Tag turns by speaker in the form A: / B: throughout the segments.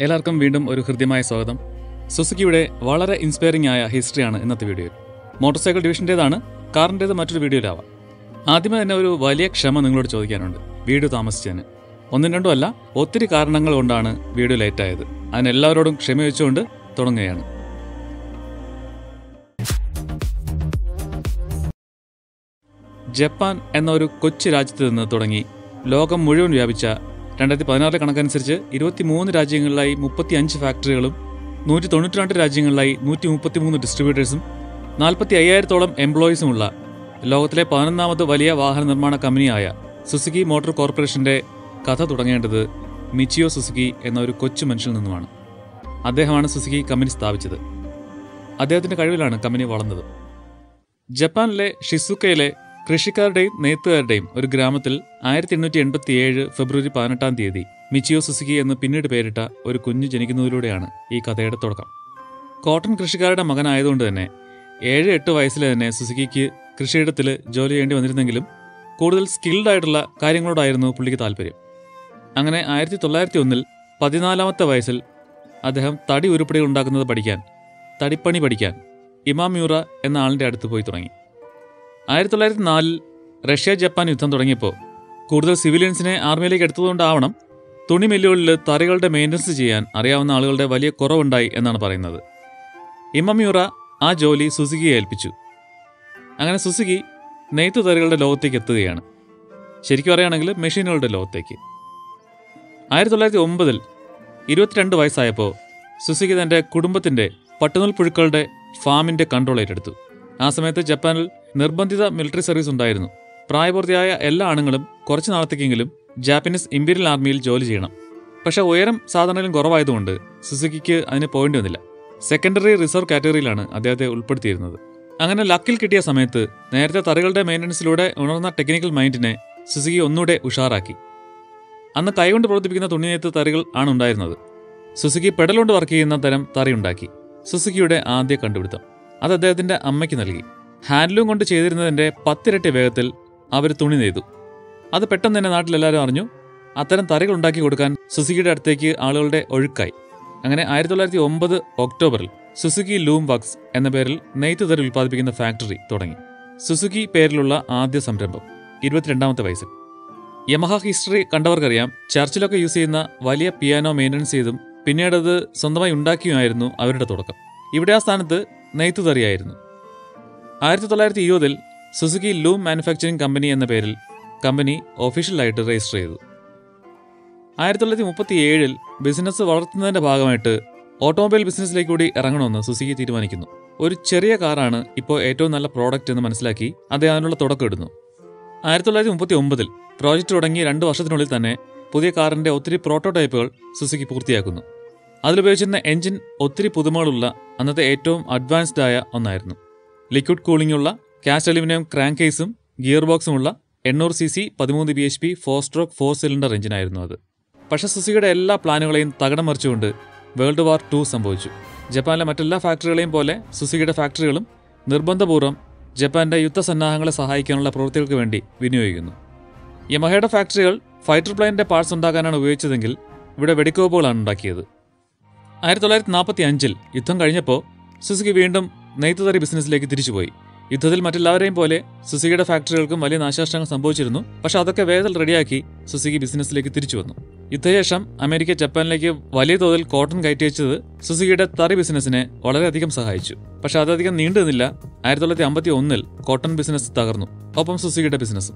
A: എല്ലാവർക്കും വീണ്ടും ഒരു ഹൃദ്യമായ സ്വാഗതം സുസുക്കിയുടെ വളരെ ഇൻസ്പയറിംഗ് ആയ ഹിസ്റ്ററിയാണ് ഇന്നത്തെ വീഡിയോയിൽ മോട്ടോർ സൈക്കിൾ ഡിവിഷൻ്റേതാണ് കാറിൻ്റേത് മറ്റൊരു വീഡിയോയിലാവാം ആദ്യമേ തന്നെ ഒരു വലിയ ക്ഷമ നിങ്ങളോട് ചോദിക്കാനുണ്ട് വീഡിയോ താമസിച്ചതിന് ഒന്നും രണ്ടും അല്ല ഒത്തിരി കാരണങ്ങൾ കൊണ്ടാണ് വീഡിയോ ലേറ്റായത് അതിനെല്ലാവരോടും ക്ഷമ വെച്ചുകൊണ്ട് തുടങ്ങുകയാണ് ജപ്പാൻ എന്ന ഒരു കൊച്ചു രാജ്യത്ത് നിന്ന് തുടങ്ങി ലോകം മുഴുവൻ വ്യാപിച്ച രണ്ടായിരത്തി പതിനാറിലെ കണക്കനുസരിച്ച് ഇരുപത്തിമൂന്ന് രാജ്യങ്ങളിലായി മുപ്പത്തി അഞ്ച് ഫാക്ടറികളും നൂറ്റി തൊണ്ണൂറ്റി രണ്ട് രാജ്യങ്ങളിലായി നൂറ്റി മുപ്പത്തിമൂന്ന് ഡിസ്ട്രിബ്യൂട്ടേഴ്സും നാൽപ്പത്തി അയ്യായിരത്തോളം എംപ്ലോയീസുമുള്ള ലോകത്തിലെ പതിനൊന്നാമത് വലിയ വാഹന നിർമ്മാണ കമ്പനിയായ സുസുക്കി മോട്ടോർ കോർപ്പറേഷന്റെ കഥ തുടങ്ങേണ്ടത് മിച്ചിയോ സുസുക്കി എന്ന ഒരു കൊച്ചു മനുഷ്യനിൽ നിന്നുമാണ് അദ്ദേഹമാണ് സുസുക്കി കമ്പനി സ്ഥാപിച്ചത് അദ്ദേഹത്തിന്റെ കഴിവിലാണ് കമ്പനി വളർന്നത് ജപ്പാനിലെ ഷിസുക്കയിലെ കൃഷിക്കാരുടെയും നെയ്ത്തുകാരുടെയും ഒരു ഗ്രാമത്തിൽ ആയിരത്തി എണ്ണൂറ്റി എൺപത്തി ഏഴ് ഫെബ്രുവരി പതിനെട്ടാം തീയതി മിച്ചിയോ സുസുക്കി എന്ന് പിന്നീട് പേരിട്ട ഒരു കുഞ്ഞു ജനിക്കുന്നതിലൂടെയാണ് ഈ കഥയുടെ തുടക്കം കോട്ടൺ കൃഷിക്കാരുടെ മകനായതുകൊണ്ട് തന്നെ ഏഴ് എട്ട് വയസ്സിൽ തന്നെ സുസുക്കിക്ക് കൃഷിയിടത്തിൽ ജോലി ചെയ്യേണ്ടി വന്നിരുന്നെങ്കിലും കൂടുതൽ സ്കിൽഡ് ആയിട്ടുള്ള കാര്യങ്ങളോടായിരുന്നു പുള്ളിക്ക് താല്പര്യം അങ്ങനെ ആയിരത്തി തൊള്ളായിരത്തി ഒന്നിൽ പതിനാലാമത്തെ വയസ്സിൽ അദ്ദേഹം തടി ഉരുപ്പടികൾ ഉണ്ടാക്കുന്നത് പഠിക്കാൻ തടിപ്പണി പഠിക്കാൻ ഇമാമ്യൂറ എന്ന ആളിൻ്റെ അടുത്ത് പോയി തുടങ്ങി ആയിരത്തി തൊള്ളായിരത്തി നാലിൽ റഷ്യ ജപ്പാൻ യുദ്ധം തുടങ്ങിയപ്പോൾ കൂടുതൽ സിവിലിയൻസിനെ ആർമിയിലേക്ക് എടുത്തതുകൊണ്ടാവണം തുണി മില്ലുകളിൽ തറികളുടെ മെയിൻ്റനൻസ് ചെയ്യാൻ അറിയാവുന്ന ആളുകളുടെ വലിയ കുറവുണ്ടായി എന്നാണ് പറയുന്നത് ഇമമ്യൂറ ആ ജോലി സുസുകിയെ ഏൽപ്പിച്ചു അങ്ങനെ സുസുക്കി നെയ്ത്ത് തറികളുടെ ലോകത്തേക്ക് എത്തുകയാണ് ശരിക്കും പറയുകയാണെങ്കിൽ മെഷീനുകളുടെ ലോകത്തേക്ക് ആയിരത്തി തൊള്ളായിരത്തി ഒമ്പതിൽ ഇരുപത്തിരണ്ട് വയസ്സായപ്പോൾ സുസുക്കി തൻ്റെ കുടുംബത്തിൻ്റെ പട്ടുനൂൽ പുഴുക്കളുടെ ഫാമിൻ്റെ കൺട്രോൾ ഏറ്റെടുത്തു ആ സമയത്ത് ജപ്പാനിൽ നിർബന്ധിത മിലിറ്ററി സർവീസ് ഉണ്ടായിരുന്നു പ്രായപൂർത്തിയായ എല്ലാ ആണുങ്ങളും കുറച്ച് നാളത്തേക്കെങ്കിലും ജാപ്പനീസ് ഇമ്പീരിയൽ ആർമിയിൽ ജോലി ചെയ്യണം പക്ഷേ ഉയരം സാധാരണയിലും കുറവായതുകൊണ്ട് സുസുക്കിക്ക് അതിന് പോകേണ്ടി വന്നില്ല സെക്കൻഡറി റിസർവ് കാറ്റഗറിയിലാണ് അദ്ദേഹത്തെ ഉൾപ്പെടുത്തിയിരുന്നത് അങ്ങനെ ലക്കിൽ കിട്ടിയ സമയത്ത് നേരത്തെ തറികളുടെ മെയിൻ്റനൻസിലൂടെ ഉണർന്ന ടെക്നിക്കൽ മൈൻഡിനെ സുസുക്കി ഒന്നുകൂടെ ഉഷാറാക്കി അന്ന് കൈകൊണ്ട് പ്രവർത്തിപ്പിക്കുന്ന തുണിനെയ്ത്ത് തറികൾ ആണ് ഉണ്ടായിരുന്നത് സുസുക്കി പെഡലുകൊണ്ട് വർക്ക് ചെയ്യുന്ന തരം തറി ഉണ്ടാക്കി സുസുക്കിയുടെ ആദ്യ കണ്ടുപിടുത്തം അത് അദ്ദേഹത്തിന്റെ അമ്മയ്ക്ക് നൽകി ഹാൻഡ്ലൂം കൊണ്ട് ചെയ്തിരുന്നതിന്റെ പത്തിരട്ടി വേഗത്തിൽ അവർ തുണി നെയ്തു അത് പെട്ടെന്ന് തന്നെ നാട്ടിലെല്ലാവരും അറിഞ്ഞു അത്തരം തറികൾ ഉണ്ടാക്കി കൊടുക്കാൻ സുസുക്കിയുടെ അടുത്തേക്ക് ആളുകളുടെ ഒഴുക്കായി അങ്ങനെ ആയിരത്തി തൊള്ളായിരത്തി ഒമ്പത് ഒക്ടോബറിൽ സുസുക്കി ലൂം വർക്സ് എന്ന പേരിൽ നെയ്ത്ത് തറി ഉൽപ്പാദിപ്പിക്കുന്ന ഫാക്ടറി തുടങ്ങി സുസുക്കി പേരിലുള്ള ആദ്യ സംരംഭം ഇരുപത്തിരണ്ടാമത്തെ വയസ്സിൽ യമഹ ഹിസ്റ്ററി കണ്ടവർക്കറിയാം ചർച്ചിലൊക്കെ യൂസ് ചെയ്യുന്ന വലിയ പിയാനോ മെയിൻ്റനൻസ് ചെയ്തും പിന്നീട് അത് സ്വന്തമായി ഉണ്ടാക്കിയുമായിരുന്നു അവരുടെ തുടക്കം ഇവിടെ ആ സ്ഥാനത്ത് നെയ്ത്ത് തറിയായിരുന്നു ആയിരത്തി തൊള്ളായിരത്തി ഇരുപതിൽ സുസുക്കി ലൂം മാനുഫാക്ചറിംഗ് കമ്പനി എന്ന പേരിൽ കമ്പനി ഒഫീഷ്യലായിട്ട് രജിസ്റ്റർ ചെയ്തു ആയിരത്തി തൊള്ളായിരത്തി മുപ്പത്തി ഏഴിൽ ബിസിനസ് വളർത്തുന്നതിന്റെ ഭാഗമായിട്ട് ഓട്ടോമൊബൈൽ ബിസിനസ്സിലേക്ക് കൂടി ഇറങ്ങണമെന്ന് സുസുക്കി തീരുമാനിക്കുന്നു ഒരു ചെറിയ കാറാണ് ഇപ്പോൾ ഏറ്റവും നല്ല പ്രോഡക്റ്റ് എന്ന് മനസ്സിലാക്കി അദ്ദേഹം അതിനുള്ള തുടക്കം ഇടുന്നു ആയിരത്തി തൊള്ളായിരത്തി മുപ്പത്തി ഒമ്പതിൽ പ്രോജക്റ്റ് തുടങ്ങി രണ്ട് വർഷത്തിനുള്ളിൽ തന്നെ പുതിയ കാറിന്റെ ഒത്തിരി പ്രോട്ടോടൈപ്പുകൾ സുസുക്കി പൂർത്തിയാക്കുന്നു അതിലുപയോഗിച്ചിരുന്ന എഞ്ചിൻ ഒത്തിരി പുതുമകളുള്ള അന്നത്തെ ഏറ്റവും അഡ്വാൻസ്ഡ് ആയ ഒന്നായിരുന്നു ലിക്വിഡ് കൂളിംഗ് ഉള്ള കാസ്റ്റ് അലുമിനിയം ക്രാങ്ക് കേസും ഗിയർ ബോക്സുമുള്ള എണ്ണൂറ് സി സി പതിമൂന്ന് B H P four stroke four cylinder എഞ്ചിനായിരുന്നു അത് പക്ഷേ സുസുക്കിയുടെ എല്ലാ പ്ലാനുകളെയും തകടം മറിച്ചുകൊണ്ട് വേൾഡ് വാർ ടു സംഭവിച്ചു ജപ്പാനിലെ മറ്റെല്ലാ ഫാക്ടറികളെയും പോലെ സുസുക്കിയുടെ ഫാക്ടറികളും നിർബന്ധപൂർവ്വം ജപ്പാന്റെ യുദ്ധസന്നാഹങ്ങളെ സഹായിക്കാനുള്ള പ്രവൃത്തികൾക്ക് വേണ്ടി വിനിയോഗിക്കുന്നു യമഹയുടെ ഫാക്ടറികൾ ഫൈറ്റർ പ്ലെയിനിന്റെ പാർട്സ് ഉണ്ടാക്കാനാണ് ഉപയോഗിച്ചതെങ്കിൽ ഇവിടെ വെടിക്കോപ്പുകളാണ് ഉണ്ടാക്കിയത് ആയിരത്തി തൊള്ളായിരത്തി നാൽപ്പത്തി അഞ്ചിൽ യുദ്ധം കഴിഞ്ഞപ്പോൾ സുസുക്കി വീണ്ടും നെയ്ത്തുതറി ബിസിനസ്സിലേക്ക് തിരിച്ചുപോയി യുദ്ധത്തിൽ മറ്റെല്ലാവരെയും പോലെ സുസുക്കിയുടെ ഫാക്ടറികൾക്കും വലിയ നാശനഷ്ടങ്ങൾ സംഭവിച്ചിരുന്നു പക്ഷെ അതൊക്കെ വേഗത്തിൽ റെഡിയാക്കി സുസുക്കി ബിസിനസ്സിലേക്ക് തിരിച്ചു വന്നു യുദ്ധശേഷം അമേരിക്ക ജപ്പാനിലേക്ക് വലിയ തോതിൽ കോട്ടൺ കയറ്റിവെച്ചത് സുസുക്കിയുടെ തറി ബിസിനസ്സിനെ വളരെയധികം സഹായിച്ചു പക്ഷെ അതധികം നീണ്ടു നിന്നില്ല ആയിരത്തി തൊള്ളായിരത്തി അമ്പത്തി ഒന്നിൽ കോട്ടൺ ബിസിനസ് തകർന്നു ഒപ്പം സുസുക്കിയുടെ ബിസിനസ്സും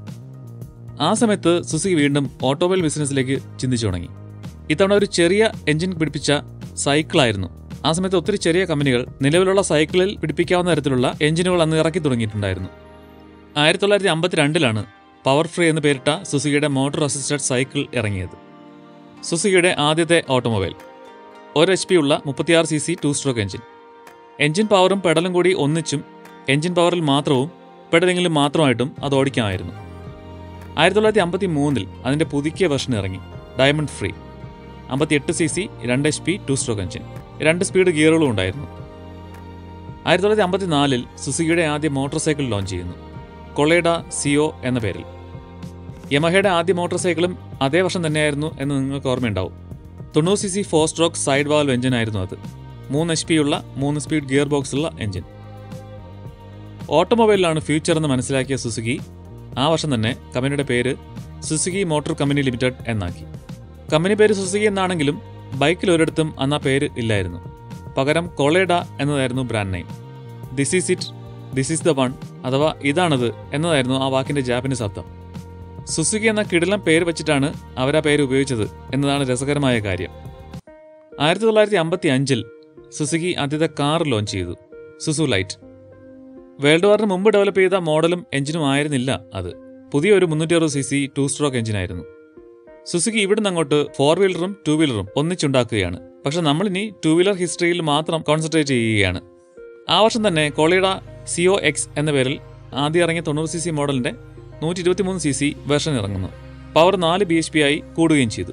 A: ആ സമയത്ത് സുസുക്കി വീണ്ടും ഓട്ടോമൊബൈൽ ബിസിനസ്സിലേക്ക് ചിന്തിച്ചു തുടങ്ങി ഇത്തവണ ഒരു ചെറിയ എഞ്ചിൻ പിടിപ്പിച്ച സൈക്കിളായിരുന്നു ആ സമയത്ത് ഒത്തിരി ചെറിയ കമ്പനികൾ നിലവിലുള്ള സൈക്കിളിൽ പിടിപ്പിക്കാവുന്ന തരത്തിലുള്ള എഞ്ചിനുകൾ അന്ന് ഇറക്കി തുടങ്ങിയിട്ടുണ്ടായിരുന്നു ആയിരത്തി തൊള്ളായിരത്തി അമ്പത്തിരണ്ടിലാണ് പവർ ഫ്രീ എന്ന് പേരിട്ട സുസുക്കിയുടെ മോട്ടോർ അസിസ്റ്റഡ് സൈക്കിൾ ഇറങ്ങിയത് സുസുക്കിയുടെ ആദ്യത്തെ ഓട്ടോമൊബൈൽ ഒരു എച്ച് പി ഉള്ള മുപ്പത്തിയാറ് C C two stroke engine engine പവറും പെഡലും കൂടി ഒന്നിച്ചും എഞ്ചിൻ പവറിൽ മാത്രവും പെഡലിങ്ങിലും മാത്രമായിട്ടും അത് ഓടിക്കാമായിരുന്നു ആയിരത്തി തൊള്ളായിരത്തി അമ്പത്തി മൂന്നിൽ അതിൻ്റെ പുതുക്കിയ വെർഷൻ ഇറങ്ങി ഡയമണ്ട് ഫ്രീ അമ്പത്തി എട്ട് സി സി രണ്ട് H P two stroke engine രണ്ട് സ്പീഡ് ഗിയറുകളും ഉണ്ടായിരുന്നു ആയിരത്തി തൊള്ളായിരത്തി അമ്പത്തി നാലിൽ സുസുക്കിയുടെ ആദ്യ മോട്ടോർ സൈക്കിൾ ലോഞ്ച് ചെയ്യുന്നു കൊളേഡ സിഒ എന്ന പേരിൽ യമഹയുടെ ആദ്യ മോട്ടോർ സൈക്കിളും അതേ വർഷം തന്നെയായിരുന്നു എന്ന് നിങ്ങൾക്ക് ഓർമ്മയുണ്ടാവും തൊണ്ണൂറ് C C four stroke side valve എഞ്ചിനായിരുന്നു അത് മൂന്ന് എച്ച് പി ഉള്ള മൂന്ന് സ്പീഡ് ഗിയർ ബോക്സ് ഉള്ള എഞ്ചിൻ ഓട്ടോമൊബൈലിലാണ് ഫ്യൂച്ചർ എന്ന് മനസ്സിലാക്കിയ സുസുക്കി ആ വർഷം തന്നെ കമ്പനിയുടെ പേര് സുസുക്കി മോട്ടോർ കമ്പനി ലിമിറ്റഡ് എന്നാക്കി കമ്പനി പേര് സുസുക്കി എന്നാണെങ്കിലും ബൈക്കിൽ ഒരിടത്തും അന്ന് ആ പേര് ഇല്ലായിരുന്നു പകരം കൊളേഡ എന്നതായിരുന്നു brand name this is it this is the one അഥവാ ഇതാണത് എന്നതായിരുന്നു ആ വാക്കിന്റെ ജാപ്പനീസ് അർത്ഥം സുസുക്കി എന്ന കിടിലം പേര് വെച്ചിട്ടാണ് അവരാ പേര് ഉപയോഗിച്ചത് എന്നതാണ് രസകരമായ കാര്യം ആയിരത്തി തൊള്ളായിരത്തി അമ്പത്തി അഞ്ചിൽ സുസുക്കി ആദ്യത്തെ കാർ ലോഞ്ച് ചെയ്തു സുസു ലൈറ്റ് വേൾഡ് വാറിന് മുമ്പ് ഡെവലപ്പ് ചെയ്ത മോഡലും എഞ്ചിനും ആയിരുന്നില്ല അത് പുതിയൊരു മുന്നൂറ്റി അറുപത് സി സി ടു സ്ട്രോക്ക് എഞ്ചിനായിരുന്നു സുസുക്കി ഇവിടുന്ന് അങ്ങോട്ട് ഫോർ വീലറും ടു വീലറും ഒന്നിച്ചുണ്ടാക്കുകയാണ് പക്ഷെ നമ്മളിനി ടു വീലർ ഹിസ്റ്ററിയിൽ മാത്രം കോൺസെൻട്രേറ്റ് ചെയ്യുകയാണ് ആ വർഷം തന്നെ കോളിയുടെ സിഒ എക്സ് എന്ന പേരിൽ ആദ്യം ഇറങ്ങിയ തൊണ്ണൂറ് സി സി മോഡലിന്റെ നൂറ്റി ഇരുപത്തിമൂന്ന് സി സി വെർഷൻ ഇറങ്ങുന്നു പവർ നാല് ബി എച്ച് പി ആയി കൂടുകയും ചെയ്തു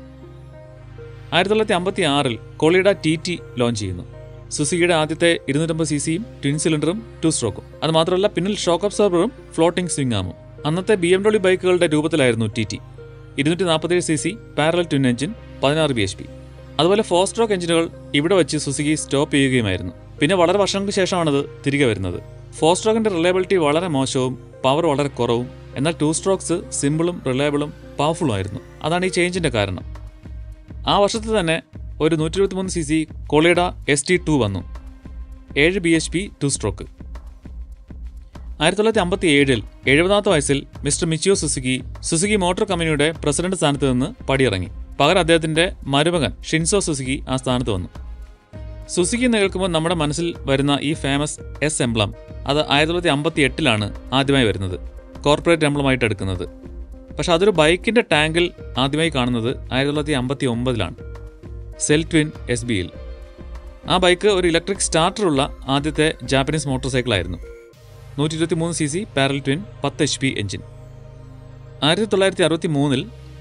A: ആയിരത്തി തൊള്ളായിരത്തി അമ്പത്തി ആറിൽ കോളിയുടെ ടി ടി ലോഞ്ച് ചെയ്യുന്നു സുസുക്കിയുടെ ആദ്യത്തെ ഇരുന്നൂറ്റമ്പത് സി സിയും ട്വിൻ സിലിണ്ടറും ടു സ്ട്രോക്കും അത് മാത്രമല്ല പിന്നിൽ ഷോക്ക് അബ്സോർബറും ഫ്ലോട്ടിംഗ് സ്വിംഗ് ആമും അന്നത്തെ ബി എം ഡബ്ല്യു ബൈക്കുകളുടെ രൂപത്തിലായിരുന്നു ടി ടി ഇരുന്നൂറ്റി നാൽപ്പത്തേഴ് C C parallel twin engine പതിനാറ് ബി എച്ച് പി അതുപോലെ ഫോർ സ്ട്രോക്ക് എഞ്ചിനുകൾ ഇവിടെ വെച്ച് സുസുക്കി സ്റ്റോപ്പ് ചെയ്യുകയുമായിരുന്നു പിന്നെ വളരെ വർഷങ്ങൾക്ക് ശേഷമാണത് തിരികെ വരുന്നത് ഫോർ സ്ട്രോക്കിന്റെ റിലയബിലിറ്റി വളരെ മോശവും പവർ വളരെ കുറവും എന്നാൽ ടു സ്ട്രോക്സ് സിമ്പിളും റിലയബിളും പവർഫുള്ളും ആയിരുന്നു അതാണ് ഈ ചേഞ്ചിന്റെ കാരണം ആ വർഷത്തിൽ തന്നെ ഒരു നൂറ്റി ഇരുപത്തിമൂന്ന് C C Colleda S T two വന്നു ഏഴ് B H P two stroke ആയിരത്തി തൊള്ളായിരത്തി അമ്പത്തി ഏഴിൽ എഴുപതാമത്തെ വയസ്സിൽ mister Michio Suzuki Suzuki motor കമ്പനിയുടെ പ്രസിഡന്റ് സ്ഥാനത്ത് നിന്ന് പടിയിറങ്ങി പകരം അദ്ദേഹത്തിന്റെ മരുമകൻ ഷിൻസോ സുസുക്കി ആ സ്ഥാനത്ത് വന്നു സുസുക്കി എന്ന് കേൾക്കുമ്പോൾ നമ്മുടെ മനസ്സിൽ വരുന്ന ഈ ഫേമസ് എസ് എംബ്ലം അത് ആയിരത്തി തൊള്ളായിരത്തി അമ്പത്തി എട്ടിലാണ് ആദ്യമായി വരുന്നത് കോർപ്പറേറ്റ് എംബ്ലമായിട്ട് എടുക്കുന്നത് പക്ഷെ അതൊരു ബൈക്കിന്റെ ടാങ്കിൽ ആദ്യമായി കാണുന്നത് ആയിരത്തി തൊള്ളായിരത്തി അമ്പത്തി ഒമ്പതിലാണ് സെൽ ട്വിൻ എസ് ബിയിൽ ആ ബൈക്ക് ഒരു ഇലക്ട്രിക് സ്റ്റാർട്ടറുള്ള ആദ്യത്തെ ജാപ്പനീസ് മോട്ടോർ സൈക്കിളായിരുന്നു നൂറ്റി ഇരുപത്തി മൂന്ന് സി സി പാരൽ ട്വിൻ പത്ത് എച്ച് പി എഞ്ചിൻ ആയിരത്തി തൊള്ളായിരത്തി അറുപത്തി മൂന്നിൽ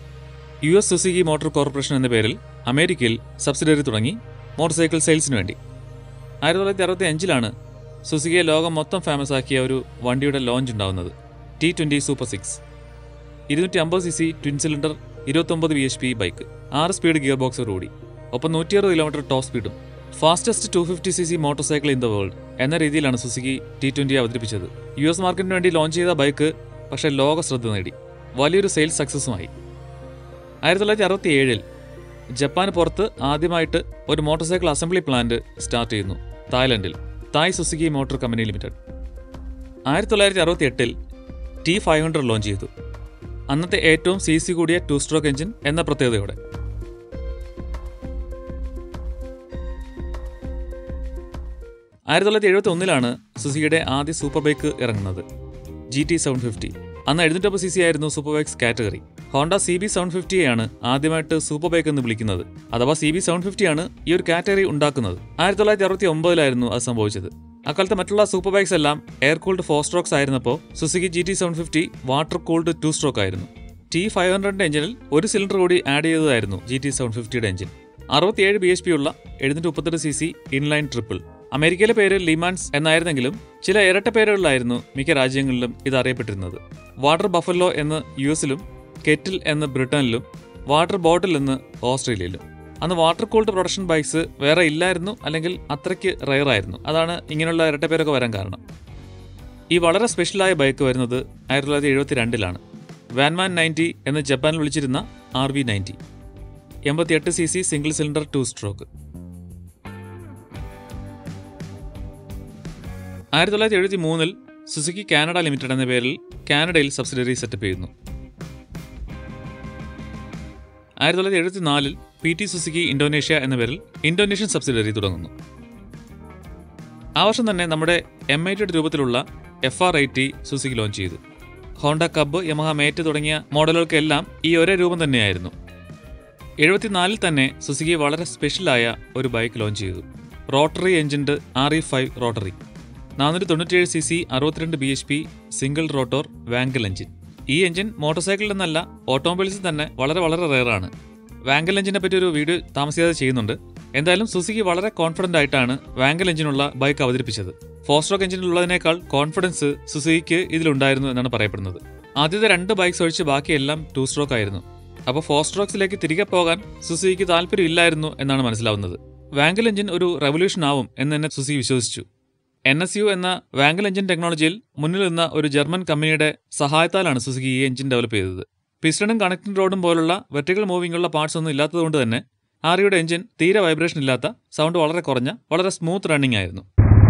A: U S Suzuki motor corporation എന്ന പേരിൽ അമേരിക്കയിൽ സബ്സിഡറി തുടങ്ങി മോട്ടോർ സൈക്കിൾ സെയിൽസിന് വേണ്ടി ആയിരത്തി തൊള്ളായിരത്തി അറുപത്തി അഞ്ചിലാണ് സുസുക്കിയെ ലോകം മൊത്തം ഫേമസ് ആക്കിയ ഒരു വണ്ടിയുടെ ലോഞ്ച് ഉണ്ടാവുന്നത് ടി ട്വൻ്റി സൂപ്പർ സിക്സ് ഇരുന്നൂറ്റി അമ്പത് സി സി ട്വിൻ സിലിണ്ടർ ഇരുപത്തൊമ്പത് ബി എച്ച് പി ബൈക്ക് ആറ് സ്പീഡ് ഗിയർ ബോക്സോടുകൂടി ഒപ്പം നൂറ്റി അറുപത് കിലോമീറ്റർ ടോപ്പ് സ്പീഡും fastest two fifty C C motorcycle in the world എന്ന രീതിയിലാണ് സുസുക്കി ടി ട്വൻ്റി അവതരിപ്പിച്ചത് യു എസ് മാർക്കറ്റിന് വേണ്ടി ലോഞ്ച് ചെയ്ത ബൈക്ക് പക്ഷേ ലോക ശ്രദ്ധ നേടി വലിയൊരു സെയിൽസ് സക്സസുമായി ആയിരത്തി തൊള്ളായിരത്തി അറുപത്തി ഏഴിൽ ജപ്പാന് പുറത്ത് ആദ്യമായിട്ട് ഒരു motorcycle assembly plant start ചെയ്യുന്നു തായ്ലൻഡിൽ Thai Suzuki motor company limited ആയിരത്തി തൊള്ളായിരത്തി അറുപത്തി എട്ടിൽ ടി ഫൈവ് ഹൺഡ്രഡ് ലോഞ്ച് ചെയ്തു അന്നത്തെ ഏറ്റവും സി സി കൂടിയ ടു സ്ട്രോക്ക് എഞ്ചിൻ എന്ന പ്രത്യേകതയോടെ ആയിരത്തി തൊള്ളായിരത്തി എഴുപത്തി ഒന്നിലാണ് സുസുക്കിയുടെ ആദ്യ സൂപ്പർ ബൈക്ക് ഇറങ്ങുന്നത് ജി ടി സെവൻ ഫിഫ്റ്റി അന്ന് എഴുന്നൂറ്റമ്പത് സി സി ആയിരുന്നു super bikes category Honda C B seven ഫിഫ്റ്റിയെയാണ് ആദ്യമായിട്ട് സൂപ്പർ ബൈക്ക് എന്ന് വിളിക്കുന്നത് അഥവാ സി ബി സെവൻ ഫിഫ്റ്റിയാണ് ഈ ഒരു കാറ്റഗറി ഉണ്ടാക്കുന്നത് ആയിരത്തി തൊള്ളായിരത്തി അറുപത്തി ഒമ്പതിലായിരുന്നു അത് സംഭവിച്ചത് അക്കാലത്ത് മറ്റുള്ള സൂപ്പർ ബൈക്സ് എല്ലാം എയർ കൂൾഡ് ഫോർ സ്ട്രോക്സ് ആയിരുന്നപ്പോൾ Suzuki G T seven fifty water cooled two stroke ആയിരുന്നു ടി ഫൈവ് ഹൺഡ്രഡിന്റെ എഞ്ചിനിൽ ഒരു സിലിണ്ടർ കൂടി ആഡ് ചെയ്തതായിരുന്നു ജി ടി സെവൻ ഫിഫ്റ്റിയുടെ എഞ്ചിൻ അറുപത്തിയേഴ് ബി എച്ച് പി ഉള്ള എഴുന്നൂറ്റി മുപ്പത്തെട്ട് സി സി ഇൻലൈൻ ട്രിപ്പിൾ അമേരിക്കയിലെ പേര് ലിമാൻസ് എന്നായിരുന്നെങ്കിലും ചില ഇരട്ട പേരുകളിലായിരുന്നു മിക്ക രാജ്യങ്ങളിലും ഇത് അറിയപ്പെട്ടിരുന്നത് വാട്ടർ ബഫല്ലോ എന്ന് യു എസിലും കെറ്റിൽ എന്ന് ബ്രിട്ടനിലും വാട്ടർ ബോട്ടിൽ എന്ന് ഓസ്ട്രേലിയയിലും അന്ന് വാട്ടർ കൂൾഡ് പ്രൊഡക്ഷൻ ബൈക്സ് വേറെ ഇല്ലായിരുന്നു അല്ലെങ്കിൽ അത്രയ്ക്ക് റയർ ആയിരുന്നു അതാണ് ഇങ്ങനെയുള്ള ഇരട്ട പേരൊക്കെ വരാൻ കാരണം ഈ വളരെ സ്പെഷ്യലായ ബൈക്ക് വരുന്നത് ആയിരത്തി തൊള്ളായിരത്തി എഴുപത്തി രണ്ടിലാണ് വാൻമാൻ നയൻറ്റി എന്ന് ജപ്പാനിൽ വിളിച്ചിരുന്ന ആർ വി നയൻറ്റി എൺപത്തിയെട്ട് C C single cylinder two stroke ആയിരത്തി തൊള്ളായിരത്തി എഴുപത്തി മൂന്നിൽ സുസുക്കി കാനഡ ലിമിറ്റഡ് എന്ന പേരിൽ കാനഡയിൽ സബ്സിഡറി സെറ്റപ്പ് ചെയ്യുന്നു ആയിരത്തി തൊള്ളായിരത്തി എഴുപത്തി നാലിൽ പി ടി സുസുക്കി ഇന്തോനേഷ്യ എന്ന പേരിൽ ഇന്തോനേഷ്യൻ സബ്സിഡറി തുടങ്ങുന്നു ആ വർഷം തന്നെ നമ്മുടെ എം ഐ ടിയുടെ രൂപത്തിലുള്ള F R I T Suzuki launch ചെയ്തു ഹോണ്ട കബ് യമഹ മേറ്റ് തുടങ്ങിയ മോഡലുകൾക്കെല്ലാം ഈ ഒരേ രൂപം തന്നെയായിരുന്നു എഴുപത്തിനാലിൽ തന്നെ സുസുക്കി വളരെ സ്പെഷ്യലായ ഒരു ബൈക്ക് ലോഞ്ച് ചെയ്തു റോട്ടറി എഞ്ചിൻ്റെ ആർ ഇ ഫൈവ് റോട്ടറി നാനൂറ്റി തൊണ്ണൂറ്റിയേഴ് സി സി അറുപത്തിരണ്ട് B H P single rotor Wankel engine ഈ എഞ്ചിൻ മോട്ടോർ സൈക്കിളിൽ നിന്നല്ല ഓട്ടോമൊബൈൽസിൽ തന്നെ വളരെ വളരെ റെയറാണ് വാങ്കൽ എഞ്ചിനെ പറ്റി ഒരു വീഡിയോ താമസിയാതെ ചെയ്യുന്നുണ്ട് എന്തായാലും സുസുക്കി വളരെ കോൺഫിഡന്റ് ആയിട്ടാണ് വാങ്കൽ എഞ്ചിനുള്ള ബൈക്ക് അവതരിപ്പിച്ചത് ഫോർ സ്ട്രോക്ക് എഞ്ചിനുള്ളതിനേക്കാൾ കോൺഫിഡൻസ് സുസുക്കിക്ക് ഇതിലുണ്ടായിരുന്നു എന്നാണ് പറയപ്പെടുന്നത് ആദ്യത്തെ രണ്ട് ബൈക്സ് ഒഴിച്ച് ബാക്കിയെല്ലാം ടു സ്ട്രോക്ക് ആയിരുന്നു അപ്പോൾ ഫോർ സ്ട്രോക്സിലേക്ക് തിരികെ പോകാൻ സുസുക്കിക്ക് താല്പര്യമില്ലായിരുന്നു എന്നാണ് മനസ്സിലാവുന്നത് വാങ്കൽ എഞ്ചിൻ ഒരു റെവല്യൂഷൻ ആവും എന്ന് തന്നെ സുസുക്കി വിശ്വസിച്ചു എൻ എസ് യു എന്ന വാങ്കൽ എഞ്ചിൻ ടെക്നോളജിയിൽ മുന്നിൽ നിന്ന ഒരു ജർമ്മൻ കമ്പനിയുടെ സഹായത്താലാണ് സുസുക്കി ഈ എഞ്ചിൻ ഡെവലപ്പ് ചെയ്തത് പിസ്റ്റണും കണക്റ്റിംഗ് റോഡും പോലുള്ള വെർട്ടിക്കൽ മൂവിംഗ് ഉള്ള പാർട്സ് ഒന്നും ഇല്ലാത്തതുകൊണ്ട് തന്നെ ആറിയുടെ എഞ്ചിൻ തീരെ വൈബ്രേഷൻ ഇല്ലാത്ത സൗണ്ട് വളരെ കുറഞ്ഞ വളരെ സ്മൂത്ത് റണ്ണിംഗ് ആയിരുന്നു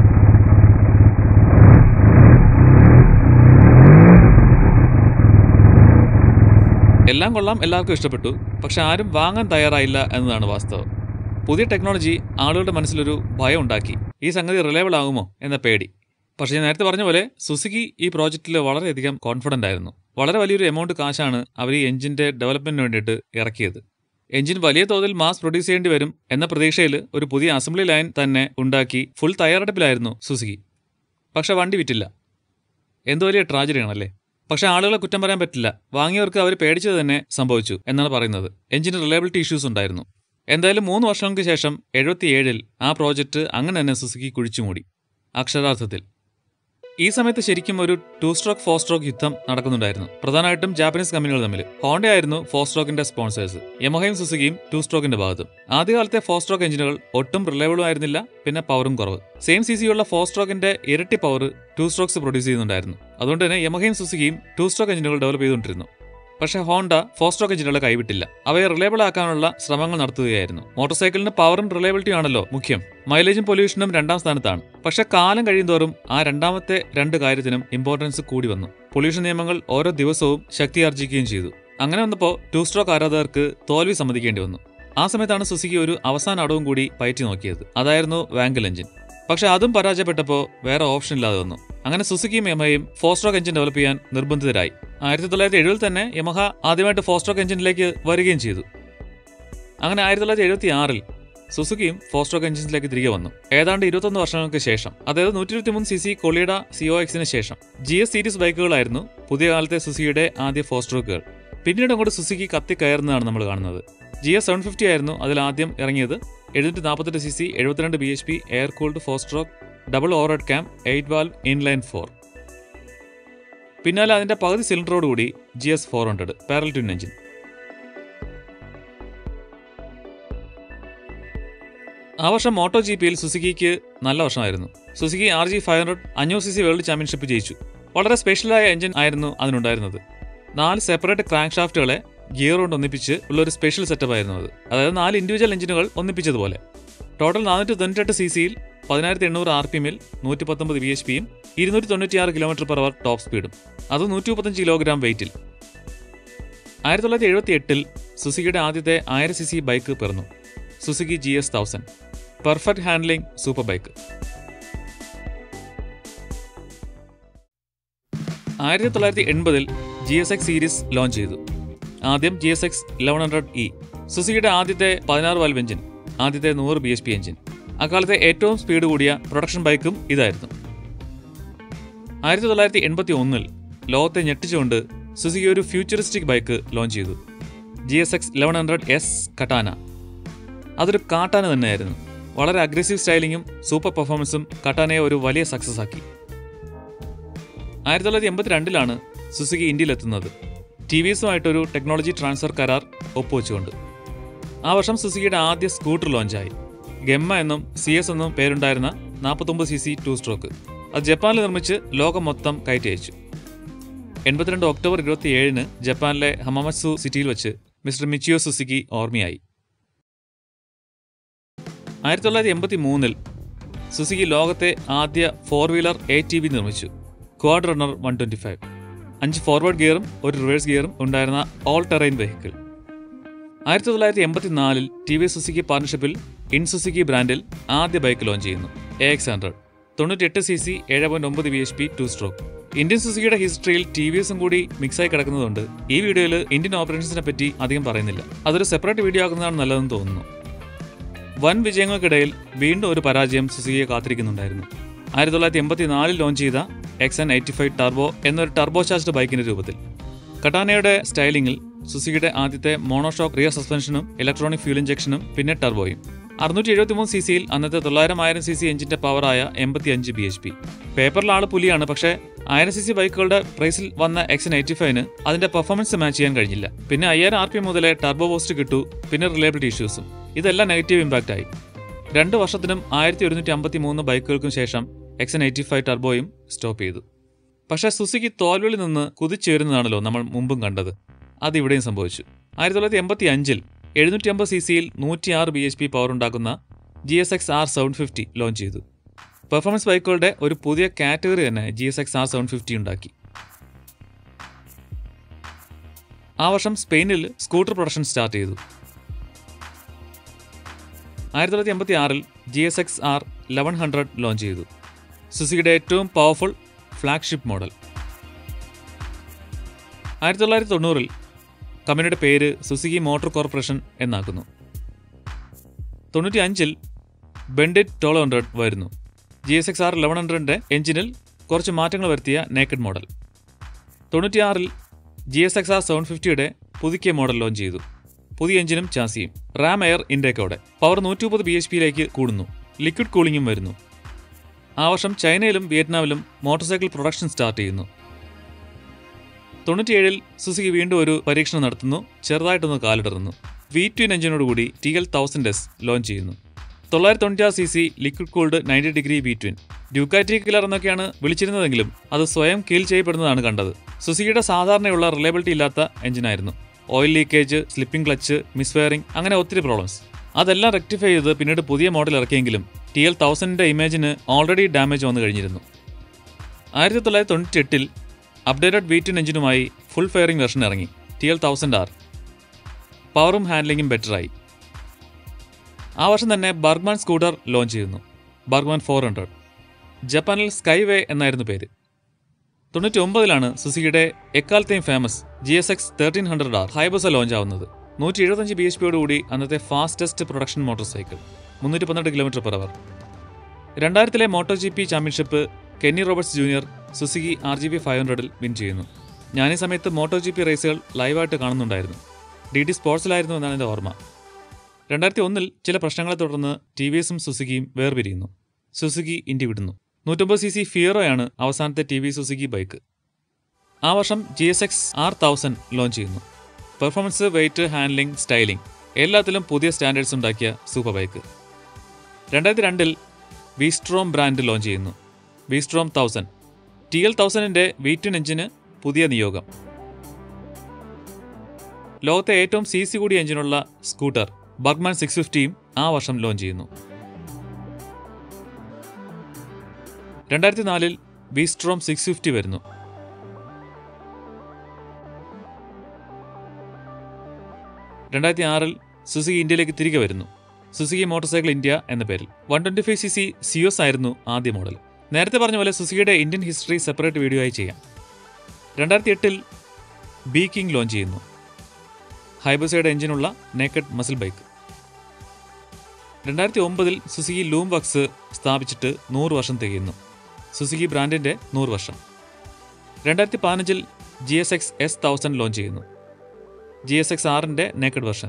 A: എല്ലാം കൊള്ളാം എല്ലാവർക്കും ഇഷ്ടപ്പെട്ടു പക്ഷെ ആരും വാങ്ങാൻ തയ്യാറായില്ല എന്നതാണ് വാസ്തവം പുതിയ ടെക്നോളജി ആളുകളുടെ മനസ്സിലൊരു ഭയം ഉണ്ടാക്കി ഈ സംഗതി റിലയബിൾ ആകുമോ എന്ന പേടി പക്ഷേ ഞാൻ നേരത്തെ പറഞ്ഞ പോലെ സുസുക്കി ഈ പ്രോജക്റ്റിൽ വളരെയധികം കോൺഫിഡൻ്റ് ആയിരുന്നു വളരെ വലിയൊരു എമൗണ്ട് കാശാണ് അവർ ഈ എഞ്ചിൻ്റെ ഡെവലപ്മെൻറ്റിന് വേണ്ടിയിട്ട് ഇറക്കിയത് എഞ്ചിൻ വലിയ തോതിൽ മാസ് പ്രൊഡ്യൂസ് ചെയ്യേണ്ടി വരും എന്ന പ്രതീക്ഷയിൽ ഒരു പുതിയ അസംബ്ലി ലൈൻ തന്നെ ഉണ്ടാക്കി ഫുൾ തയ്യാറെടുപ്പിലായിരുന്നു സുസുക്കി പക്ഷെ വണ്ടി വിറ്റില്ല എന്ത് വലിയ ട്രാജഡിയാണല്ലേ പക്ഷെ ആളുകളെ കുറ്റം പറയാൻ പറ്റില്ല വാങ്ങിയവർക്ക് അവർ പേടിച്ചത് തന്നെ സംഭവിച്ചു എന്നാണ് പറയുന്നത് എഞ്ചിന് റിലയബിലിറ്റി ഇഷ്യൂസ് ഉണ്ടായിരുന്നു എന്തായാലും മൂന്ന് വർഷങ്ങൾക്ക് ശേഷം എഴുപത്തിയേഴിൽ ആ പ്രോജക്റ്റ് അങ്ങനെ തന്നെ സുസുക്കി കുഴിച്ചുമൂടി അക്ഷരാർത്ഥത്തിൽ ഈ സമയത്ത് ശരിക്കും ഒരു ടു സ്ട്രോക്ക് ഫോർ സ്ട്രോക്ക് യുദ്ധം നടക്കുന്നുണ്ടായിരുന്നു പ്രധാനമായിട്ടും ജാപ്പനീസ് കമ്പനികൾ തമ്മിൽ ഹോണ്ട ആയിരുന്നു ഫോർ സ്ട്രോക്കിന്റെ സ്പോൺസേഴ്സ് യമഹയും സുസുക്കിയും ടു സ്ട്രോക്കിന്റെ ഭാഗത്തും ആദ്യകാലത്തെ ഫോർ സ്ട്രോക്ക് എഞ്ചിനുകൾ ഒട്ടും റിലയബിളും ആയിരുന്നില്ല പിന്നെ പവറും കുറവ് സെയിം സി സിയുള്ള ഫോർ സ്ട്രോക്കിന്റെ ഇരട്ടി പവർ ടു സ്ട്രോക്സ് പ്രൊഡ്യൂസ് ചെയ്യുന്നുണ്ടായിരുന്നു അതുകൊണ്ട് തന്നെ യമഹയും സുസുക്കിയും ടു സ്ട്രോക്ക് എഞ്ചിനുകൾ ഡെവലപ്പ് ചെയ്തുകൊണ്ടിരുന്നു പക്ഷേ ഹോണ്ട ഫോർ സ്ട്രോക്ക് എഞ്ചിനുകളെ കൈവിട്ടില്ല അവയെ റിലയബിൾ ആക്കാനുള്ള ശ്രമങ്ങൾ നടത്തുകയായിരുന്നു മോട്ടോർ സൈക്കിളിന് പവറും റിലയബിലിറ്റിയും ആണല്ലോ മുഖ്യം മൈലേജും പൊല്യൂഷനും രണ്ടാം സ്ഥാനത്താണ് പക്ഷേ കാലം കഴിയുന്തോറും ആ രണ്ടാമത്തെ രണ്ട് കാര്യത്തിനും ഇമ്പോർട്ടൻസ് കൂടി വന്നു പൊല്യൂഷൻ നിയമങ്ങൾ ഓരോ ദിവസവും ശക്തിയാർജിക്കുകയും ചെയ്തു അങ്ങനെ വന്നപ്പോൾ ടു സ്ട്രോക്ക് ആരാധകർക്ക് തോൽവി സമ്മതിക്കേണ്ടി വന്നു ആ സമയത്താണ് സുസുക്കി ഒരു അവസാന അടവും കൂടി പയറ്റി നോക്കിയത് അതായിരുന്നു വാങ്കൽ എഞ്ചിൻ പക്ഷെ അതും പരാജയപ്പെട്ടപ്പോൾ വേറെ ഓപ്ഷൻ ഇല്ലാതെ വന്നു അങ്ങനെ സുസുക്കിയും യമഹയും ഫോർ സ്ട്രോക്ക് എഞ്ചിൻ ഡെവലപ്പ് ചെയ്യാൻ നിർബന്ധിതരായി ആയിരത്തി തൊള്ളായിരത്തി എഴുപതിൽ തന്നെ യമഹ ആദ്യമായിട്ട് ഫോർ സ്ട്രോക്ക് എഞ്ചിനിലേക്ക് വരികയും ചെയ്തു അങ്ങനെ ആയിരത്തി തൊള്ളായിരത്തി എഴുപത്തി ആറിൽ സുസുക്കിയും ഫോർ സ്ട്രോക്ക് എഞ്ചിൻസിലേക്ക് തിരികെ വന്നു ഏതാണ്ട് ഇരുപത്തൊന്ന് വർഷങ്ങൾക്ക് ശേഷം അതായത് നൂറ്റി ഇരുപത്തിമൂന്ന് സി സി കൊളിയുടെ സിഒ എക്സിന് ശേഷം ജി എസ് സീരീസ് ബൈക്കുകളായിരുന്നു പുതിയ കാലത്തെ സുസുക്കിയുടെ ആദ്യ ഫോർ സ്ട്രോക്കുകൾ പിന്നീട് അങ്ങോട്ട് സുസുക്കി കത്തിക്കയറുന്നതാണ് നമ്മൾ കാണുന്നത് ജി എസ് സെവൻ ഫിഫ്റ്റി ആയിരുന്നു അതിൽ ആദ്യം ഇറങ്ങിയത് എഴുന്നൂറ്റി നാൽപ്പത്തെട്ട് സി സി എഴുപത്തിരണ്ട് B H P air cooled four stroke double overhead cam eight valve inline four പിന്നാലെ അതിന്റെ പകുതി സിലിണ്ടറോടുകൂടി G S four hundred parallel twin engine ആ വർഷം മോട്ടോ ജി പിയിൽ സുസുക്കിക്ക് നല്ല വർഷമായിരുന്നു Suzuki R G five hundred അഞ്ഞൂറ് സി സി വേൾഡ് ചാമ്പ്യൻഷിപ്പ് ജയിച്ചു വളരെ സ്പെഷ്യലായ എഞ്ചിൻ ആയിരുന്നു അതിനുണ്ടായിരുന്നത് നാല് സെപ്പറേറ്റ് ക്രാങ്ക് ഷാഫ്റ്റുകളെ ഗിയർ കൊണ്ട് ഒന്നിപ്പിച്ച് ഉള്ള ഒരു സ്പെഷ്യൽ സെറ്റപ്പ് ആയിരുന്നു അത് അതായത് നാല് ഇൻഡിവിജ്വൽ എഞ്ചിനുകൾ ഒന്നിപ്പിച്ചതുപോലെ ടോട്ടൽ നാനൂറ്റി തൊണ്ണൂറ്റെട്ട് സി സിയിൽ പതിനായിരത്തി എണ്ണൂറ് ആർ പി എമ്മിൽ നൂറ്റി പത്തൊമ്പത് ബി എച്ച് പിയും ഇരുന്നൂറ്റി തൊണ്ണൂറ്റിയാറ് കിലോമീറ്റർ പെർ അവർ ടോപ്പ് സ്പീഡും അത് നൂറ്റി മുപ്പത്തഞ്ച് കിലോഗ്രാം വെയിറ്റിൽ ആയിരത്തി തൊള്ളായിരത്തി എഴുപത്തി എട്ടിൽ സുസുക്കിയുടെ ആദ്യത്തെ ആയിരം സി സി ബൈക്ക് പിറന്നു Suzuki G S thousand perfect handling super bike ആയിരത്തി തൊള്ളായിരത്തി എൺപതിൽ G S X series launch ചെയ്തു ആദ്യം G S X eleven hundred E സുസുക്കിയുടെ ആദ്യത്തെ പതിനാറ് വാൽവ് എഞ്ചിൻ ആദ്യത്തെ നൂറ് ബി എച്ച് പി എഞ്ചിൻ അക്കാലത്തെ ഏറ്റവും സ്പീഡ് കൂടിയ പ്രൊഡക്ഷൻ ബൈക്കും ഇതായിരുന്നു ആയിരത്തി തൊള്ളായിരത്തി എൺപത്തി ഒന്നിൽ ലോകത്തെ ഞെട്ടിച്ചുകൊണ്ട് സുസുക്കി ഒരു ഫ്യൂച്ചറിസ്റ്റിക് ബൈക്ക് ലോഞ്ച് ചെയ്തു G S X eleven hundred S Katana അതൊരു കാട്ടാന തന്നെയായിരുന്നു വളരെ അഗ്രസീവ് സ്റ്റൈലിങ്ങും സൂപ്പർ പെർഫോമൻസും കട്ടാനയെ ഒരു വലിയ സക്സസ് ആക്കി ആയിരത്തി തൊള്ളായിരത്തി എൺപത്തിരണ്ടിലാണ് സുസുക്കി ഇന്ത്യയിലെത്തുന്നത് ടി വി എസുമായിട്ടൊരു ടെക്നോളജി ട്രാൻസ്ഫർ കരാർ ഒപ്പുവെച്ചുകൊണ്ട് ആ വർഷം സുസുക്കിയുടെ ആദ്യ സ്കൂട്ടർ ലോഞ്ചായി ഗെമ്മ എന്നും സി എസ് എന്നും പേരുണ്ടായിരുന്ന നാൽപ്പത്തൊമ്പത് സി സി ടു സ്ട്രോക്ക് അത് ജപ്പാനിൽ നിർമ്മിച്ച് ലോകം മൊത്തം കയറ്റി അയച്ചു എൺപത്തിരണ്ട് ഒക്ടോബർ ഇരുപത്തി ഏഴിന് ജപ്പാനിലെ ഹമമത്സു സിറ്റിയിൽ വെച്ച് മിസ്റ്റർ മിച്ചിയോ സുസുക്കി ഓർമ്മയായി ആയിരത്തി തൊള്ളായിരത്തി എൺപത്തി മൂന്നിൽ സുസുക്കി ലോകത്തെ ആദ്യ four wheeler A T V നിർമ്മിച്ചു quad runner one twenty five അഞ്ച് ഫോർവേഡ് ഗിയറും ഒരു റിവേഴ്സ് ഗിയറും ഉണ്ടായിരുന്ന ഓൾ ടെറൈൻ വെഹിക്കിൾ ആയിരത്തി തൊള്ളായിരത്തി എൺപത്തി നാലിൽ ടി വി സുസുക്കി പാർട്ണർഷിപ്പിൽ ഇൻ സുസുക്കി ബ്രാൻഡിൽ ആദ്യ ബൈക്ക് ലോഞ്ച് ചെയ്യുന്നു എ എക്സ് ഹൺഡ്രഡ് തൊണ്ണൂറ്റെട്ട് സി സി ഏഴ് പോയിന്റ് ഒമ്പത് B H P two stroke Indian സുസുക്കിയുടെ ഹിസ്റ്ററിയിൽ ടി വി എസും കൂടി മിക്സായി കിടക്കുന്നതുകൊണ്ട് ഈ വീഡിയോയിൽ ഇന്ത്യൻ ഓപ്പറേഷൻസിനെ പറ്റി അധികം പറയുന്നില്ല അതൊരു സെപ്പറേറ്റ് വീഡിയോ ആക്കുന്നതാണ് നല്ലതെന്ന് തോന്നുന്നു വൻ വിജയങ്ങൾക്കിടയിൽ വീണ്ടും ഒരു പരാജയം സുസുക്കിയെ കാത്തിരിക്കുന്നുണ്ടായിരുന്നു ആയിരത്തി തൊള്ളായിരത്തി എൺപത്തി നാലിൽ ലോഞ്ച് ചെയ്ത X N eighty five turbo എന്നൊരു ടർബോ ചാർജ്ഡ് ബൈക്കിന്റെ രൂപത്തിൽ കട്ടാനയുടെ സ്റ്റൈലിംഗിൽ സുസുക്കിയുടെ ആദ്യത്തെ മോണോഷോക്ക് റിയർ സസ്പെൻഷനും ഇലക്ട്രോണിക് ഫ്യൂൽ ഇഞ്ചക്ഷനും പിന്നെ ടർബോയും അറുന്നൂറ്റി എഴുപത്തിമൂന്ന് സി സിയിൽ അന്നത്തെ തൊള്ളായിരം ആയിരം സി സി എഞ്ചിന്റെ പവറായ എൺപത്തി അഞ്ച് ബി എച്ച് പി പേപ്പറിൽ ആള് പുലിയാണ് പക്ഷേ ആയിരം സി സി ബൈക്കുകളുടെ പ്രൈസിൽ വന്ന എക്സൻ എയ്റ്റി ഫൈവിന് അതിന്റെ പെർഫോമൻസ് മാച്ച് ചെയ്യാൻ കഴിഞ്ഞില്ല പിന്നെ അയ്യായിരം ആർ പി എം മുതലേ ടർബോ പോസ്റ്റ് കിട്ടു പിന്നെ റിലയബിലിറ്റി ഇഷ്യൂസും ഇതെല്ലാം നെഗറ്റീവ് ഇമ്പാക്റ്റ് ആയി രണ്ട് വർഷത്തിനും ആയിരത്തി ഒരുന്നൂറ്റി അമ്പത്തി മൂന്ന് ബൈക്കുകൾക്കും ശേഷം എക്സൻ എയ്റ്റി ഫൈവ് ടർബോയും സ്റ്റോപ്പ് ചെയ്തു പക്ഷേ സുസുക്കി തോൽവിളിൽ നിന്ന് കുതിച്ചുയരുന്നതാണല്ലോ നമ്മൾ മുമ്പും കണ്ടത് അത് ഇവിടെയും സംഭവിച്ചു ആയിരത്തി തൊള്ളായിരത്തി എൺപത്തി അഞ്ചിൽ എഴുന്നൂറ്റി അമ്പത് സി സിയിൽ നൂറ്റിയാറ് ബി എച്ച് പി പവർ ഉണ്ടാക്കുന്ന G S X R seven fifty launch ചെയ്തു പെർഫോമൻസ് ബൈക്കുകളുടെ ഒരു പുതിയ കാറ്റഗറി തന്നെ G S X R seven fifty ഉണ്ടാക്കി ആ വർഷം സ്പെയിനിൽ സ്കൂട്ടർ പ്രൊഡക്ഷൻ സ്റ്റാർട്ട് ചെയ്തു ആയിരത്തി തൊള്ളായിരത്തി എൺപത്തി ആറിൽ G S X R eleven hundred launch ചെയ്തു സുസുക്കിയുടെ ഏറ്റവും പവർഫുൾ ഫ്ലാഗ്ഷിപ്പ് മോഡൽ ആയിരത്തി തൊള്ളായിരത്തി തൊണ്ണൂറിൽ കമ്പനിയുടെ പേര് സുസുക്കി മോട്ടോർ കോർപ്പറേഷൻ എന്നാക്കുന്നു തൊണ്ണൂറ്റി അഞ്ചിൽ ബെൻഡിറ്റ് ടോൾ ഹൺഡ്രഡ് വരുന്നു G S X R eleven ഹൺഡ്രഡിൻ്റെ എഞ്ചിനിൽ കുറച്ച് മാറ്റങ്ങൾ വരുത്തിയ നേക്കഡ് മോഡൽ തൊണ്ണൂറ്റിയാറിൽ G S X R seven ഫിഫ്റ്റിയുടെ പുതുക്കിയ മോഡൽ ലോഞ്ച് ചെയ്തു പുതിയ എഞ്ചിനും ചാസിയും റാം എയർ ഇൻടേക്കോടെ പവർ നൂറ്റി മുപ്പത് ബി എച്ച് പിയിലേക്ക് കൂടുന്നു ലിക്വിഡ് കൂളിംഗും വരുന്നു ആ വർഷം ചൈനയിലും വിയറ്റ്നാമിലും മോട്ടോർ സൈക്കിൾ പ്രൊഡക്ഷൻ സ്റ്റാർട്ട് ചെയ്യുന്നു തൊണ്ണൂറ്റിയേഴിൽ സുസുക്കി വീണ്ടും ഒരു പരീക്ഷണം നടത്തുന്നു ചെറുതായിട്ടൊന്ന് കാലിടറുന്നു വി ട്വിൻ എഞ്ചിനോടുകൂടി T L thousand S launch ചെയ്യുന്നു തൊള്ളായിരത്തി തൊണ്ണൂറ്റാറ് C C liquid cooled ninety degree V twin Ducati killer എന്നൊക്കെയാണ് വിളിച്ചിരുന്നതെങ്കിലും അത് സ്വയം കീൽ ചെയ്യപ്പെടുന്നതാണ് കണ്ടത് സുസുക്കിയുടെ സാധാരണയുള്ള റിലയബിലിറ്റി ഇല്ലാത്ത എഞ്ചിനായിരുന്നു oil leakage slipping clutch misfiring അങ്ങനെ ഒത്തിരി പ്രോബ്ലംസ് അതെല്ലാം റെക്ടിഫൈ ചെയ്ത് പിന്നീട് പുതിയ മോഡൽ ഇറക്കിയെങ്കിലും ടി എൽ തൗസൻഡിൻ്റെ ഇമേജിന് ഓൾറെഡി ഡാമേജ് വന്നു കഴിഞ്ഞിരുന്നു ആയിരത്തി തൊള്ളായിരത്തി തൊണ്ണൂറ്റി എട്ടിൽ അപ്ഡേറ്റഡ് വി ട്വിൻ എഞ്ചിനുമായി ഫുൾ ഫെയറിംഗ് വെർഷൻ ഇറങ്ങി ടി എൽ തൗസൻഡ് ആർ പവറും ഹാൻഡ്ലിങ്ങും ബെറ്ററായി ആ വർഷം തന്നെ ബർഗ്മാൻ സ്കൂട്ടർ ലോഞ്ച് ചെയ്യുന്നു ബർഗ്മാൻ ഫോർ ഹൺഡ്രഡ് ജപ്പാനിൽ സ്കൈവേ എന്നായിരുന്നു പേര് തൊണ്ണൂറ്റി ഒമ്പതിലാണ് സുസുക്കിയുടെ എക്കാലത്തെയും famous G S X thirteen hundred R Hayabusa launch ആവുന്നത് നൂറ്റി എഴുപത്തഞ്ച് ബി എച്ച് പിയോടുകൂടി അന്നത്തെ ഫാസ്റ്റസ്റ്റ് പ്രൊഡക്ഷൻ മോട്ടോർ സൈക്കിൾ മുന്നൂറ്റി പന്ത്രണ്ട് കിലോമീറ്റർ പെർ അവർ രണ്ടായിരത്തിലെ Moto G P championship Kenny Roberts junior Suzuki R G B five ഹൺഡ്രഡിൽ വിൻ ചെയ്യുന്നു ഞാൻ ഈ സമയത്ത് മോട്ടോ ജി പി റേസുകൾ ലൈവായിട്ട് കാണുന്നുണ്ടായിരുന്നു ഡി ഡി സ്പോർട്സിലായിരുന്നു എന്നാണ് എൻ്റെ ഓർമ്മ രണ്ടായിരത്തി ഒന്നിൽ ചില പ്രശ്നങ്ങളെ തുടർന്ന് ടി വി എസും സുസുക്കിയും വേർപിരിയുന്നു സുസുക്കി ഇന്ത്യ വിടുന്നു നൂറ്റമ്പത് സി സി ഫിയറോയാണ് അവസാനത്തെ ടി വി സുസുക്കി ബൈക്ക് ആ വർഷം G S X R thousand launch ചെയ്യുന്നു പെർഫോമൻസ് വെയിറ്റ് ഹാൻഡ്ലിംഗ് സ്റ്റൈലിംഗ് എല്ലാത്തിലും പുതിയ സ്റ്റാൻഡേർഡ്സ് ഉണ്ടാക്കിയ സൂപ്പർ ബൈക്ക് രണ്ടായിരത്തി രണ്ടിൽ വിസ്ട്രോം ബ്രാൻഡ് ലോഞ്ച് ചെയ്യുന്നു വിസ്ട്രോം തൗസൻഡ് ടി എൽ തൗസൻഡിൻ്റെ വീറ്റിൻ എഞ്ചിന് പുതിയ നിയോഗം ലോകത്തെ ഏറ്റവും സി സി കൂടിയ എഞ്ചിനുള്ള സ്കൂട്ടർ ബർഗ്മാൻ സിക്സ് ഫിഫ്റ്റിയും ആ വർഷം ലോഞ്ച് ചെയ്യുന്നു രണ്ടായിരത്തി നാലിൽ വിസ്ട്രോം സിക്സ് ഫിഫ്റ്റി വരുന്നു രണ്ടായിരത്തി ആറിൽ സുസുക്കി ഇന്ത്യയിലേക്ക് തിരികെ വരുന്നു സുസുക്കി മോട്ടോർ സൈക്കിൾ ഇന്ത്യ എന്ന പേരിൽ one twenty five C C Zeus ആയിരുന്നു ആദ്യ മോഡൽ നേരത്തെ പറഞ്ഞ പോലെ സുസുക്കിയുടെ ഇന്ത്യൻ ഹിസ്റ്ററി സെപ്പറേറ്റ് വീഡിയോ ആയി ചെയ്യാം രണ്ടായിരത്തി എട്ടിൽ ബി കിങ് ലോഞ്ച് ചെയ്യുന്നു ഹൈബസയുടെ എഞ്ചിനുള്ള നേക്കഡ് മസിൽ ബൈക്ക് രണ്ടായിരത്തി ഒമ്പതിൽ സുസുക്കി ലൂം വക്സ് സ്ഥാപിച്ചിട്ട് നൂറ് വർഷം തികയുന്നു സുസുക്കി ബ്രാൻഡിന്റെ നൂറ് വർഷം രണ്ടായിരത്തി പതിനഞ്ചിൽ G S X S thousand launch ചെയ്യുന്നു ജി എസ് എക്സ് ആറിന്റെ നേക്കഡ് വെർഷൻ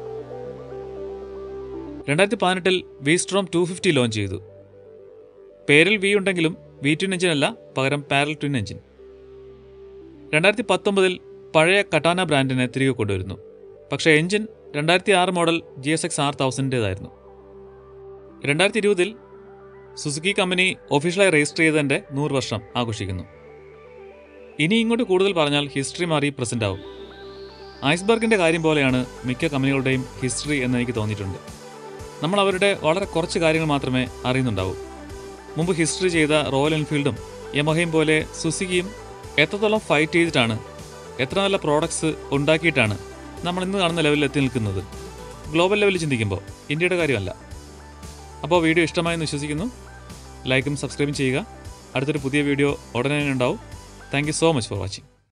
A: രണ്ടായിരത്തി പതിനെട്ടിൽ V Strom two fifty launch ചെയ്തു പേരിൽ വി ഉണ്ടെങ്കിലും വി ട്വിൻ എഞ്ചിൻ അല്ല പകരം പാരൽ ട്വിൻ എഞ്ചിൻ രണ്ടായിരത്തി പത്തൊമ്പതിൽ പഴയ കട്ടാന ബ്രാൻഡിനെ തിരികെ കൊണ്ടുവരുന്നു പക്ഷേ എഞ്ചിൻ രണ്ടായിരത്തി ആറ് model G S X R തൗസൻഡിൻ്റേതായിരുന്നു രണ്ടായിരത്തി ഇരുപതിൽ സുസുക്കി കമ്പനി ഒഫീഷ്യലായി രജിസ്റ്റർ ചെയ്തതിൻ്റെ നൂറ് വർഷം ആഘോഷിക്കുന്നു ഇനി ഇങ്ങോട്ട് കൂടുതൽ പറഞ്ഞാൽ ഹിസ്റ്ററി മാറി പ്രസന്റ് ആവും ഐസ്ബർഗിൻ്റെ കാര്യം പോലെയാണ് മിക്ക കമ്പനികളുടെയും ഹിസ്റ്ററി എന്ന് എനിക്ക് തോന്നിയിട്ടുണ്ട് നമ്മൾ അവരുടെ വളരെ കുറച്ച് കാര്യങ്ങൾ മാത്രമേ അറിയുന്നുണ്ടാവൂ മുമ്പ് ഹിസ്റ്ററി ചെയ്ത റോയൽ എൻഫീൽഡും യമഹയും പോലെ സുസുക്കിയും എത്രത്തോളം ഫൈറ്റ് ചെയ്തിട്ടാണ് എത്ര നല്ല പ്രോഡക്ട്സ് ഉണ്ടാക്കിയിട്ടാണ് നമ്മൾ ഇന്ന് കാണുന്ന ലെവലിൽ എത്തി നിൽക്കുന്നത് ഗ്ലോബൽ ലെവലിൽ ചിന്തിക്കുമ്പോൾ ഇന്ത്യയുടെ കാര്യമല്ല അപ്പോൾ വീഡിയോ ഇഷ്ടമായെന്ന് വിശ്വസിക്കുന്നു ലൈക്കും സബ്സ്ക്രൈബും ചെയ്യുക അടുത്തൊരു പുതിയ വീഡിയോ ഉടനെ തന്നെ ഉണ്ടാവും thank you so much for watching